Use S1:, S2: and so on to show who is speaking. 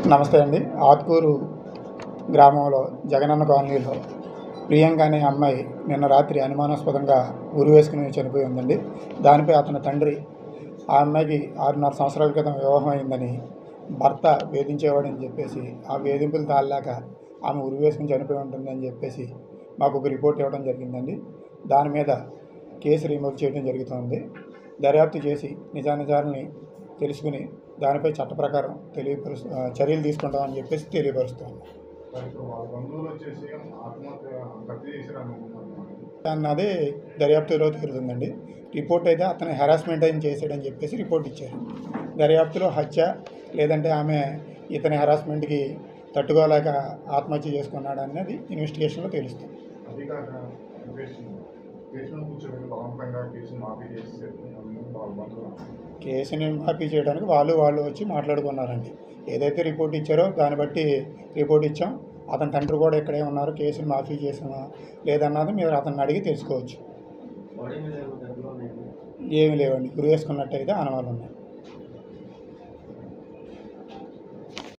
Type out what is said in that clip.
S1: నమస్తే అండి ఆత్కూరు గ్రామంలో జగనన్న కాలనీలో ప్రియాంక అనే అమ్మాయి నిన్న రాత్రి అనుమానాస్పదంగా ఉరి వేసుకుని చనిపోయి ఉందండి దానిపై అతని తండ్రి ఆ అమ్మాయికి ఆరున్నర సంవత్సరాల క్రితం వివాహం అయిందని భర్త వేధించేవాడని చెప్పేసి ఆ వేధింపులు తాళలేక ఆమె ఉరి వేసుకుని చనిపోయి ఉంటుందని చెప్పేసి మాకు ఒక రిపోర్ట్ ఇవ్వడం జరిగిందండి దాని మీద కేసు రిమూవ్ చేయడం జరుగుతుంది దర్యాప్తు చేసి నిజానిజాలని తెలుసుకుని దానిపై చట్ట ప్రకారం తెలియపరుస్తూ ఆ, చర్యలు తీసుకుంటామని చెప్పేసి తెలియపరుస్తాను
S2: మరి ఇప్పుడు వాళ్ళ బంధువులు వచ్చేసి ఆత్మహత్య హత్య చేశారని అనుకుంటున్నాను
S1: అన్నది దర్యాప్తులో తీరుతుందండి రిపోర్ట్ అయితే అతను హెరాస్మెంట్ అయిన చేశాడని చెప్పేసి రిపోర్ట్ ఇచ్చారు దర్యాప్తులో హత్య లేదంటే ఆమె ఇతని హెరాస్మెంట్కి తట్టుకోలేక ఆత్మహత్య చేసుకున్నాడు అనేది ఇన్వెస్టిగేషన్లో తెలుస్తుంది
S2: అది కాక కేసు కేసును కూర్చోబెట్టి బలవంతంగా కేసును మాఫీ చేసేసారు వాళ్ళ బంధువులు
S1: కేసుని మాఫీ చేయడానికి వాళ్ళు వాళ్ళు వచ్చి మాట్లాడుకున్నారండి ఏదైతే రిపోర్ట్ ఇచ్చారో దాన్ని బట్టి రిపోర్ట్ ఇచ్చాం అతని తండ్రి కూడా ఇక్కడే ఉన్నారు కేసుని మాఫీ చేసామా లేదన్నది మీరు అతన్ని అడిగి తెలుసుకోవచ్చు
S3: బాడీ మీద ఏమైనా దెబ్బలు ఉన్నాయండి
S1: ఏమి లేవండి గురి వేసుకున్నట్టయితే ఆనవాళ్ళు ఉన్నాయి